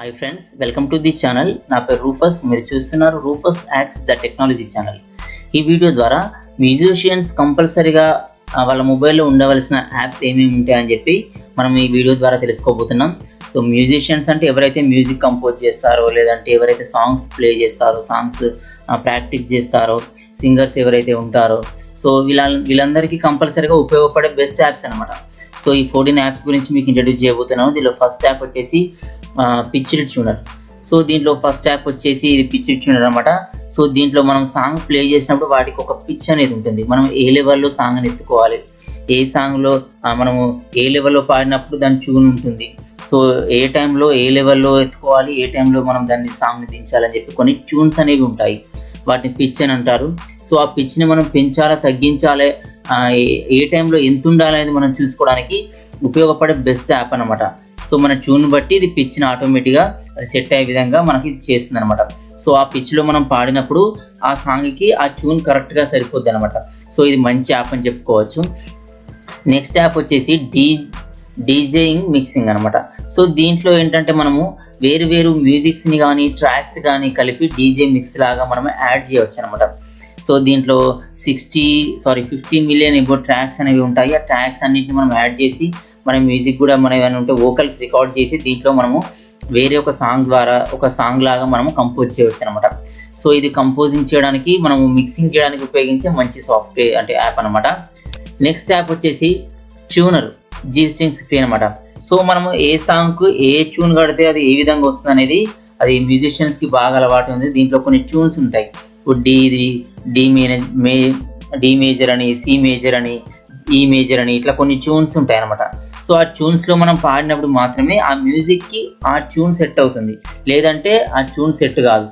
hi friends welcome to this channel నా పేరు Rufus మీరు చూస్తున్నారు Rufus yaks the technology channel ఈ వీడియో ద్వారా మ్యూజిషియన్స్ కంపల్సరీగా ఆ, వాళ్ళ మొబైల్లో ఉండవలసిన యాప్స్ ఏమేమి ఉంటాయని చెప్పి మనం ఈ వీడియో ద్వారా తెలుసుకోబోతున్నాం సో మ్యూజిషియన్స్ అంటే ఎవరైతే మ్యూజిక్ కంపోజ్ చేస్తారో లేదంటే ఎవరైతే సాంగ్స్ ప్లే చేస్తారో సాంగ్స్ ప్రాక్టీస్ చేస్తారో సింగర్స్ ఎవరైతే ఉంటారో సో వీళ్ళ వీళ్ళందరికీ కంపల్సరీగా ఉపయోగపడే బెస్ట్ యాప్స్ అనమాట సో ఈ ఫోర్టీన్ యాప్స్ గురించి మీకు ఇంట్రడ్యూస్ చేయబోతున్నాను దీనిలో ఫస్ట్ యాప్ వచ్చేసి పిచ్చిడ్ ట్యూనర్ సో దీంట్లో ఫస్ట్ యాప్ వచ్చేసి ఇది పిచ్చిడ్ ట్యూనర్ అనమాట సో దీంట్లో మనం సాంగ్ ప్లే చేసినప్పుడు వాటికి ఒక పిచ్ అనేది ఉంటుంది మనం ఏ లెవెల్లో సాంగ్ అని ఎత్తుకోవాలి ఏ సాంగ్లో మనము ఏ లెవెల్లో పాడినప్పుడు దాని ట్యూన్ ఉంటుంది సో ఏ టైంలో ఏ లెవెల్లో ఎత్తుకోవాలి ఏ టైంలో మనం దాన్ని సాంగ్ని దించాలని చెప్పి కొన్ని ట్యూన్స్ అనేవి ఉంటాయి వాటిని పిచ్ అని అంటారు సో ఆ పిచ్ని మనం పెంచాలా తగ్గించాలి ఆ, ఏ- ఏ టైంలో ఎంత ఉండాలి అనేది మనం చూసుకోవడానికి ఉపయోగపడే బెస్ట్ యాప్ అనమాట సో మన ట్యూన్ బట్టి ఇది పిచ్ని ఆటోమేటిక్గా అది సెట్ అయ్యే విధంగా మనకి ఇది చేస్తుంది అనమాట సో ఆ పిచ్లో మనం పాడినప్పుడు ఆ సాంగ్కి ఆ ట్యూన్ కరెక్ట్గా సరిపోద్ది అనమాట సో ఇది మంచి యాప్ అని చెప్పుకోవచ్చు నెక్స్ట్ యాప్ వచ్చేసి డీ డీజేయింగ్ మిక్సింగ్ అనమాట సో దీంట్లో ఏంటంటే మనము వేరు వేరు మ్యూజిక్స్ని కానీ ట్రాక్స్ కానీ కలిపి డీజే మిక్స్ లాగా మనం యాడ్ చేయవచ్చు అనమాట సో దీంట్లో sixty sorry fifteen million above tracks అనేవి ఉంటాయి ఆ ట్రాక్స్ అన్నింటిని మనం యాడ్ చేసి మన మ్యూజిక్ కూడా మనం ఏమైనా ఉంటే వోకల్స్ రికార్డ్ చేసి దీంట్లో మనము వేరే ఒక సాంగ్ ద్వారా ఒక సాంగ్ లాగా మనము కంపోజ్ చేయవచ్చు అనమాట సో ఇది కంపోజింగ్ చేయడానికి మనము మిక్సింగ్ చేయడానికి ఉపయోగించే మంచి సాఫ్ట్వేర్ అంటే యాప్ అనమాట నెక్స్ట్ యాప్ వచ్చేసి ట్యూనర్ జీ స్ట్రింగ్ స్క్రీన్ అనమాట సో మనము ఏ సాంగ్కు ఏ ట్యూన్ కడితే అది ఏ విధంగా వస్తుంది అనేది అది మ్యూజిషియన్స్కి బాగా అలవాటు ఉంది దీంట్లో కొన్ని ట్యూన్స్ ఉంటాయి ఇప్పుడు డి ఇది డి మేనేజ్ మే డి మేజర్ అని సి మేజర్ అని ఈ మేజర్ అని ఇట్లా కొన్ని ట్యూన్స్ ఉంటాయి అనమాట సో ఆ ట్యూన్స్లో మనం పాడినప్పుడు మాత్రమే ఆ మ్యూజిక్కి ఆ ట్యూన్ సెట్ అవుతుంది లేదంటే ఆ ట్యూన్ సెట్ కాదు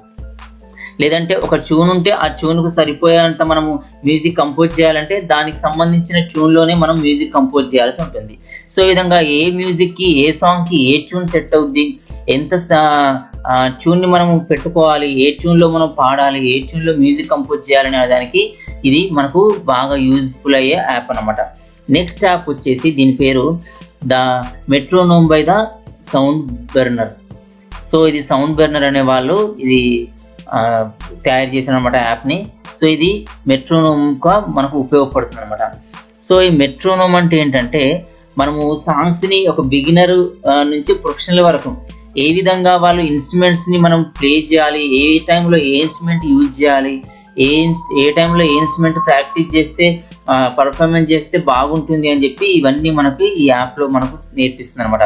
లేదంటే ఒక ట్యూన్ ఉంటే ఆ ట్యూన్కు సరిపోయేంత మనము మ్యూజిక్ కంపోజ్ చేయాలంటే దానికి సంబంధించిన ట్యూన్లోనే మనం మ్యూజిక్ కంపోజ్ చేయాల్సి ఉంటుంది సో ఈ విధంగా ఏ మ్యూజిక్కి ఏ సాంగ్కి ఏ ట్యూన్ సెట్ అవుద్ది ఎంత ట్యూన్ని మనం పెట్టుకోవాలి ఏ ట్యూన్లో మనం పాడాలి ఏ ట్యూన్లో మ్యూజిక్ కంపోజ్ చేయాలనే దానికి ఇది మనకు బాగా యూజ్ఫుల్ అయ్యే యాప్ అనమాట నెక్స్ట్ యాప్ వచ్చేసి దీని పేరు the metronome by the Soundbrenner so ఇది సౌండ్ బెర్నర్ అనే వాళ్ళు ఇది ఆ, తయారు చేసిన అనమాట యాప్ని సో ఇది మెట్రోనోమ్గా మనకు ఉపయోగపడుతుంది అనమాట సో ఈ మెట్రోనోమ్ అంటే ఏంటంటే మనము సాంగ్స్ని ఒక బిగినర్ నుంచి ప్రొఫెషనల్ వరకు ఏ విధంగా వాళ్ళు ఇన్స్ట్రుమెంట్స్ని మనం ప్లే చేయాలి ఏ టైంలో ఏ ఇన్స్ట్రుమెంట్ యూజ్ చేయాలి ఏ ఇన్స్- ఏ టైంలో ఏ ఇన్స్ట్రుమెంట్ ప్రాక్టీస్ చేస్తే పర్ఫార్మెన్స్ చేస్తే బాగుంటుంది అని చెప్పి ఇవన్నీ మనకి ఈ యాప్లో మనకు నేర్పిస్తుంది అనమాట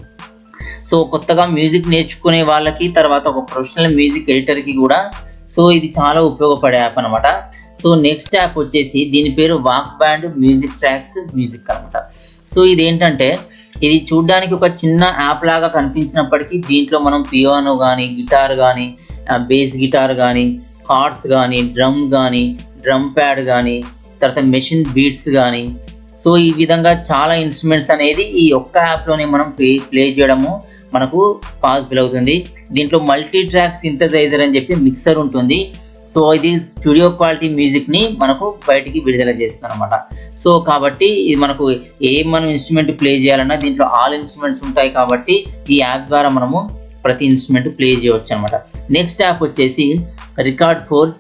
సో కొత్తగా మ్యూజిక్ నేర్చుకునే వాళ్ళకి తర్వాత ఒక ప్రొఫెషనల్ మ్యూజిక్ ఎడిటర్కి కూడా సో ఇది చాలా ఉపయోగపడే యాప్ అనమాట సో నెక్స్ట్ యాప్ వచ్చేసి దీని పేరు walk band music tracks music అనమాట సో ఇది ఏంటంటే ఇది చూడడానికి ఒక చిన్న యాప్ లాగా కనిపించినప్పటికీ దీంట్లో మనం పియానో కానీ గిటార్ కానీ బేస్ గిటార్ కానీ కార్డ్స్ కానీ డ్రమ్ కానీ డ్రమ్ ప్యాడ్ కానీ తర్వాత మెషిన్ బీట్స్ కానీ సో ఈ విధంగా చాలా ఇన్స్ట్రుమెంట్స్ అనేది ఈ ఒక్క యాప్లోనే మనం ప్లే ప్లే చేయడము మనకు పాసిబుల్ అవుతుంది దీంట్లో మల్టీ ట్రాక్ సింథసైజర్ అని చెప్పి మిక్సర్ ఉంటుంది సో ఇది స్టూడియో క్వాలిటీ మ్యూజిక్ని మనకు బయటికి విడుదల చేస్తుంది అనమాట సో కాబట్టి ఇది మనకు ఏ మనం ఇన్స్ట్రుమెంట్ ప్లే చేయాలన్నా దీంట్లో ఆల్ ఇన్స్ట్రుమెంట్స్ ఉంటాయి కాబట్టి ఈ యాప్ ద్వారా మనము ప్రతి ఇన్స్ట్రుమెంట్ ప్లే చేయవచ్చు అనమాట నెక్స్ట్ యాప్ వచ్చేసి రికార్డ్ ఫోర్స్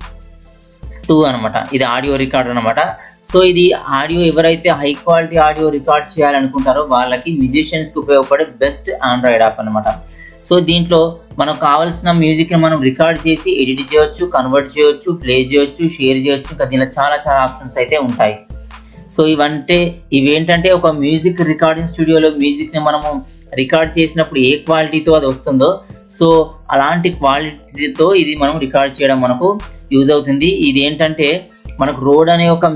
టూ అనమాట ఇది ఆడియో రికార్డ్ అనమాట సో ఇది ఆడియో ఎవరైతే హై క్వాలిటీ ఆడియో రికార్డ్ చేయాలనుకుంటారో వాళ్ళకి మ్యూజిషియన్స్కి ఉపయోగపడే బెస్ట్ ఆండ్రాయిడ్ యాప్ అనమాట సో దీంట్లో మనకు కావాల్సిన మ్యూజిక్ని మనం రికార్డ్ చేసి ఎడిట్ చేయొచ్చు కన్వర్ట్ చేయొచ్చు ప్లే చేయొచ్చు షేర్ చేయొచ్చు ఇంకా దీనిలో చాలా చాలా ఆప్షన్స్ అయితే ఉంటాయి సో ఇవంటే ఇవేంటంటే ఒక మ్యూజిక్ రికార్డింగ్ స్టూడియోలో మ్యూజిక్ని మనము రికార్డ్ చేసినప్పుడు ఏ క్వాలిటీతో అది వస్తుందో సో అలాంటి క్వాలిటీతో ఇది మనం రికార్డ్ చేయడం మనకు యూజ్ అవుతుంది ఇది ఏంటంటే మనకు రోడ్ అనే ఒక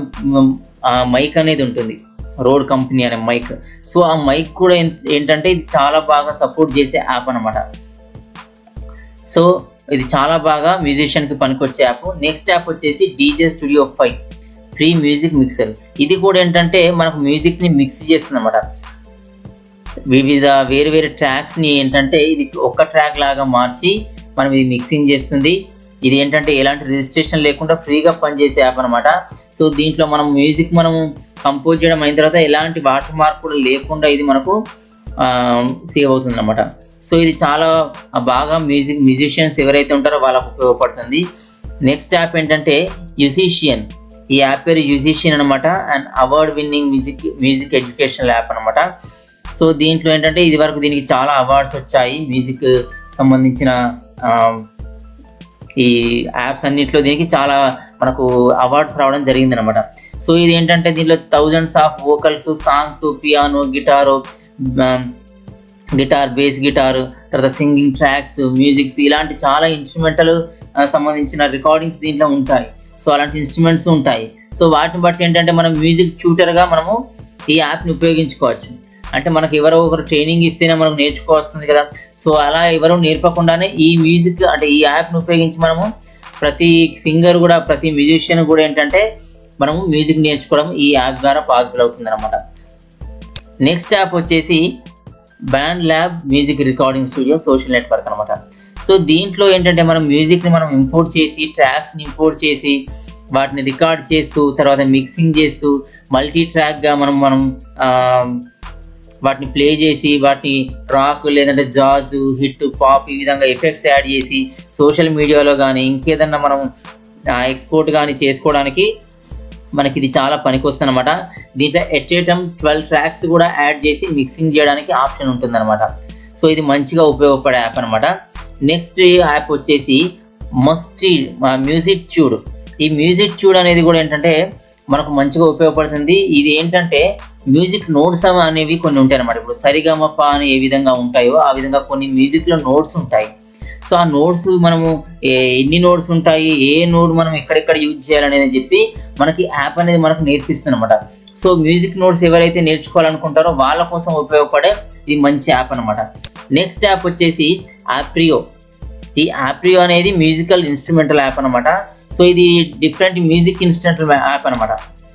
మైక్ అనేది ఉంటుంది రోడ్ కంపెనీ అనే మైక్ సో ఆ మైక్ కూడా ఏం- ఏంటంటే ఇది చాలా బాగా సపోర్ట్ చేసే యాప్ అనమాట సో ఇది చాలా బాగా మ్యూజిషియన్కి పనికొచ్చే యాప్ నెక్స్ట్ యాప్ వచ్చేసి DJ studio five free music mixer ఇది కూడా ఏంటంటే మనకు మ్యూజిక్ని మిక్స్ చేస్తుంది అనమాట వివిధ వేరు వేరు ట్రాక్స్ని ఏంటంటే ఇది ఒక ట్రాక్ లాగా మార్చి మనం ఇది మిక్సింగ్ చేస్తుంది ఇది ఏంటంటే ఎలాంటి రిజిస్ట్రేషన్ లేకుండా ఫ్రీగా పనిచేసే యాప్ అనమాట సో దీంట్లో మనం మ్యూజిక్ మనం కంపోజ్ చేయడం అయిన తర్వాత ఎలాంటి వాటర్ మార్క్ కూడా లేకుండా ఇది మనకు సేవ్ అవుతుంది అనమాట సో ఇది చాలా బాగా మ్యూజిక్ మ్యూజిషియన్స్ ఎవరైతే ఉంటారో వాళ్ళకు ఉపయోగపడుతుంది నెక్స్ట్ యాప్ ఏంటంటే యూజిషియన్ ఈ యాప్ పేరు యూజిషియన్ అనమాట and award winning music music educational app అనమాట సో దీంట్లో ఏంటంటే ఇది వరకు దీనికి చాలా అవార్డ్స్ వచ్చాయి మ్యూజిక్ సంబంధించిన ఆ, ఈ యాప్స్ అన్నింటిలో దీనికి చాలా మనకు అవార్డ్స్ రావడం జరిగింది అనమాట సో ఇది ఏంటంటే దీంట్లో thousands of vocals songs piano guitar guitar bass guitar తర్వాత సింగింగ్ ట్రాక్స్ మ్యూజిక్స్ ఇలాంటి చాలా ఇన్స్ట్రుమెంటల్ సంబంధించిన రికార్డింగ్స్ దీంట్లో ఉంటాయి సో అలాంటి ఇన్స్ట్రుమెంట్స్ ఉంటాయి సో వాటిని బట్టి ఏంటంటే మనం మ్యూజిక్ ట్యూటర్గా మనము ఈ యాప్ని ఉపయోగించుకోవచ్చు అంటే మనకు ఎవరో ఒకరు ట్రైనింగ్ ఇస్తేనే మనకు నేర్చుకోవాల్సింది కదా సో అలా ఎవరు నేర్పకుండానే ఈ మ్యూజిక్ అంటే ఈ యాప్ని ఉపయోగించి మనము ప్రతి సింగర్ కూడా ప్రతి మ్యూజిషియన్ కూడా ఏంటంటే మనము మ్యూజిక్ నేర్చుకోవడం ఈ యాప్ ద్వారా పాసిబుల్ అవుతుంది అనమాట నెక్స్ట్ యాప్ వచ్చేసి BandLab music recording studio social network అనమాట సో దీంట్లో ఏంటంటే మనం మ్యూజిక్ని మనం ఇంపోర్ట్ చేసి ట్రాక్స్ని ఇంపోర్ట్ చేసి వాటిని రికార్డ్ చేస్తూ తర్వాత మిక్సింగ్ చేస్తూ మల్టీ ట్రాక్గా మనం మనం ఆ, వాటిని ప్లే చేసి వాటిని రాక్ లేదంటే జాజ్ హిట్ పాప్ ఈ విధంగా ఎఫెక్ట్స్ యాడ్ చేసి సోషల్ మీడియాలో కానీ ఇంకేదన్నా మనం ఎక్స్పోర్ట్ కానీ చేసుకోవడానికి మనకి ఇది చాలా పనికొస్తుంది అనమాట దీంట్లో ఎట్ ట్వెల్వ్ ట్రాక్స్ కూడా యాడ్ చేసి మిక్సింగ్ చేయడానికి ఆప్షన్ ఉంటుందన్నమాట సో ఇది మంచిగా ఉపయోగపడే యాప్ అనమాట నెక్స్ట్ యాప్ వచ్చేసి మస్టీ మ్యూజిక్ ట్యూడ్ ఈ మ్యూజిక్ ట్యూడ్ అనేది కూడా ఏంటంటే మనకు మంచిగా ఉపయోగపడుతుంది ఇది ఏంటంటే మ్యూజిక్ నోట్స్ అనేవి కొన్ని ఉంటాయి అనమాట ఇప్పుడు సరిగమప అని ఏ విధంగా ఉంటాయో ఆ విధంగా కొన్ని మ్యూజిక్లో నోట్స్ ఉంటాయి సో ఆ నోట్స్ మనము ఏ- ఎన్ని నోట్స్ ఉంటాయి ఏ నోడ్ మనం ఎక్కడెక్కడ యూజ్ చేయాలనేది చెప్పి మనకి యాప్ అనేది మనకు నేర్పిస్తుంది అనమాట సో మ్యూజిక్ నోట్స్ ఎవరైతే నేర్చుకోవాలనుకుంటారో వాళ్ళ కోసం ఉపయోగపడే ఇది మంచి యాప్ అనమాట నెక్స్ట్ యాప్ వచ్చేసి యాప్రియో ఈ యాప్రియో అనేది మ్యూజికల్ ఇన్స్ట్రుమెంటల్ యాప్ అనమాట సో ఇది డిఫరెంట్ మ్యూజిక్ ఇన్స్ట్రుమెంటల్ యాప్ అనమాట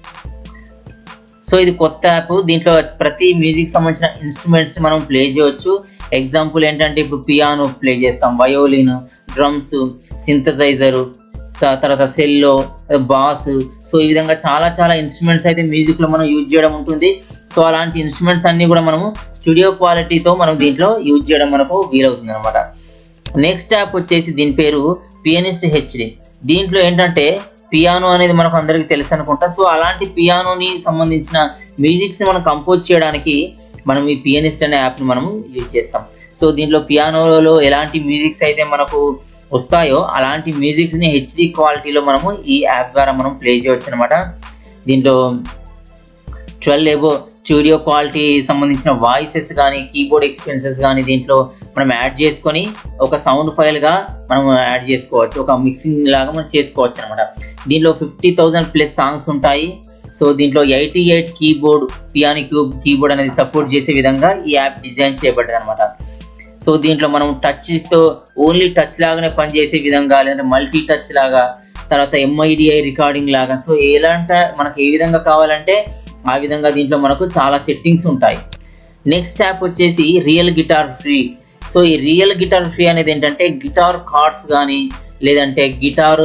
సో ఇది కొత్త యాప్ దీంట్లో ప్రతి మ్యూజిక్ సంబంధించిన ఇన్స్ట్రుమెంట్స్ మనం ప్లే చేయవచ్చు ఎగ్జాంపుల్ ఏంటంటే ఇప్పుడు పియానో ప్లే చేస్తాం వయోలిన్ డ్రమ్స్ సింథసైజరు తర్వాత సెల్లో బాస్ సో ఈ విధంగా చాలా చాలా ఇన్స్ట్రుమెంట్స్ అయితే మ్యూజిక్లో మనం యూజ్ చేయడం ఉంటుంది సో అలాంటి ఇన్స్ట్రుమెంట్స్ అన్నీ కూడా మనము స్టూడియో క్వాలిటీతో మనం దీంట్లో యూజ్ చేయడం మనకు వీలవుతుంది అనమాట నెక్స్ట్ యాప్ వచ్చేసి దీని పేరు పియానిస్ట్ హెచ్డి దీంట్లో ఏంటంటే పియానో అనేది మనకు అందరికీ తెలుసు అనుకుంటా సో అలాంటి పియానోని సంబంధించిన మ్యూజిక్స్ని మనం కంపోజ్ చేయడానికి మనం ఈ పియానిస్ట్ అనే యాప్ని మనం యూజ్ చేస్తాం సో దీంట్లో పియానోలో ఎలాంటి మ్యూజిక్స్ అయితే మనకు వస్తాయో అలాంటి మ్యూజిక్స్ని హెచ్డి క్వాలిటీలో మనము ఈ యాప్ ద్వారా మనం ప్లే చేయవచ్చు అనమాట దీంట్లో ట్వెల్వ్ ఏబో స్టూడియో క్వాలిటీ సంబంధించిన వాయిసెస్ కానీ కీబోర్డ్ ఎక్స్పెన్సెస్ కానీ దీంట్లో మనం యాడ్ చేసుకొని ఒక సౌండ్ ఫైల్గా మనం యాడ్ చేసుకోవచ్చు ఒక మిక్సింగ్ లాగా మనం చేసుకోవచ్చు అనమాట దీంట్లో ఫిఫ్టీ థౌజండ్ ప్లస్ సాంగ్స్ ఉంటాయి సో దీంట్లో eighty eight keyboard piano cube keyboard అనేది సపోర్ట్ చేసే విధంగా ఈ యాప్ డిజైన్ చేయబడ్డది అనమాట సో దీంట్లో మనం టచ్తో ఓన్లీ టచ్ లాగానే పనిచేసే విధంగా లేదంటే మల్టీ టచ్ లాగా తర్వాత ఎంఐడిఐ రికార్డింగ్ లాగా సో ఎలాంటి మనకు ఏ విధంగా కావాలంటే ఆ విధంగా దీంట్లో మనకు చాలా సెట్టింగ్స్ ఉంటాయి నెక్స్ట్ యాప్ వచ్చేసి రియల్ గిటార్ ఫ్రీ సో ఈ రియల్ గిటార్ ఫ్రీ అనేది ఏంటంటే గిటార్ కార్డ్స్ కానీ లేదంటే గిటార్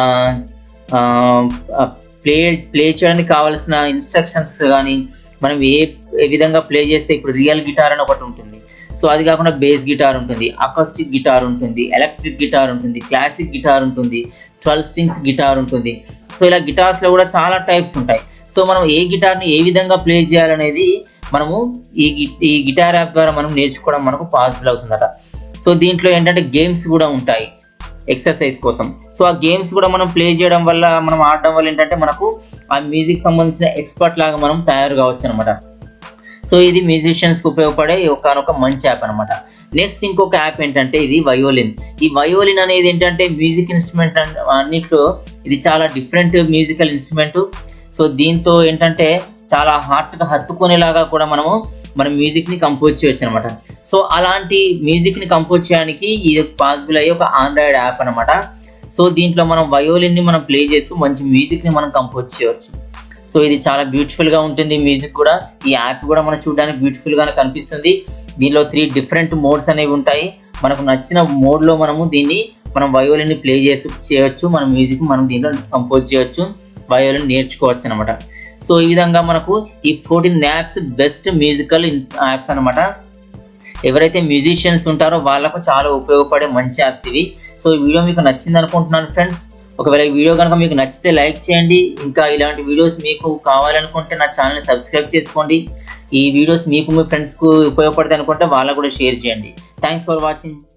ప్లే ప్లే చేయడానికి కావాల్సిన ఇన్స్ట్రక్షన్స్ కానీ మనం ఏ ఏ విధంగా ప్లే చేస్తే ఇప్పుడు రియల్ గిటార్ అని ఒకటి ఉంటుంది సో అది కాకుండా బేస్ గిటార్ ఉంటుంది అకాస్టిక్ గిటార్ ఉంటుంది ఎలక్ట్రిక్ గిటార్ ఉంటుంది క్లాసిక్ గిటార్ ఉంటుంది ట్వెల్వ్ స్ట్రింగ్స్ గిటార్ ఉంటుంది సో ఇలా గిటార్స్లో కూడా చాలా టైప్స్ ఉంటాయి సో మనం ఏ గిటార్ని ఏ విధంగా ప్లే చేయాలనేది మనము ఈ గి- ఈ గిటార్ యాప్ ద్వారా మనం నేర్చుకోవడం మనకు పాసిబుల్ అవుతుందట సో దీంట్లో ఏంటంటే గేమ్స్ కూడా ఉంటాయి ఎక్సర్సైజ్ కోసం సో ఆ గేమ్స్ కూడా మనం ప్లే చేయడం వల్ల మనం ఆడడం వల్ల ఏంటంటే మనకు ఆ మ్యూజిక్ సంబంధించిన ఎక్స్పర్ట్ లాగా మనం తయారు కావచ్చు అనమాట సో ఇది మ్యూజిషియన్స్కి ఉపయోగపడే ఒకనొక మంచి యాప్ అనమాట నెక్స్ట్ ఇంకొక యాప్ ఏంటంటే ఇది వయోలిన్ ఈ వయోలిన్ అనేది ఏంటంటే మ్యూజిక్ ఇన్స్ట్రుమెంట్ అన్నిట్లో ఇది చాలా డిఫరెంట్ మ్యూజికల్ ఇన్స్ట్రుమెంట్ సో దీంతో ఏంటంటే చాలా హార్ట్గా హత్తుకునేలాగా కూడా మనము మన మ్యూజిక్ని కంపోజ్ చేయొచ్చు అనమాట సో అలాంటి మ్యూజిక్ని కంపోజ్ చేయడానికి ఇది పాసిబుల్ అయ్యే ఒక ఆండ్రాయిడ్ యాప్ అనమాట సో దీంట్లో మనం వయోలిన్ని మనం ప్లే చేస్తూ మంచి మ్యూజిక్ని మనం కంపోజ్ చేయవచ్చు సో ఇది చాలా బ్యూటిఫుల్గా ఉంటుంది మ్యూజిక్ కూడా ఈ యాప్ కూడా మనం చూడడానికి బ్యూటిఫుల్గానే కనిపిస్తుంది దీనిలో త్రీ డిఫరెంట్ మోడ్స్ అనేవి ఉంటాయి మనకు నచ్చిన మోడ్లో మనము దీన్ని మనం వయోలిన్ని ప్లే చేసి చేయొచ్చు మన మ్యూజిక్ మనం దీంట్లో కంపోజ్ చేయొచ్చు వయోలిన్ నేర్చుకోవచ్చు అనమాట సో ఈ విధంగా మనకు ఈ fourteen apps best musical apps అనమాట ఎవరైతే మ్యూజిషియన్స్ ఉంటారో వాళ్ళకు చాలా ఉపయోగపడే మంచి యాప్స్ ఇవి సో ఈ వీడియో మీకు నచ్చింది అనుకుంటున్నాను ఫ్రెండ్స్ ఒకవేళ ఈ వీడియో కనుక మీకు నచ్చితే లైక్ చేయండి ఇంకా ఇలాంటి వీడియోస్ మీకు కావాలనుకుంటే నా ఛానల్ని సబ్స్క్రైబ్ చేసుకోండి ఈ వీడియోస్ మీకు మీ ఫ్రెండ్స్కు ఉపయోగపడతాయి అనుకుంటే వాళ్ళకు కూడా షేర్ చేయండి థ్యాంక్స్ ఫర్ వాచింగ్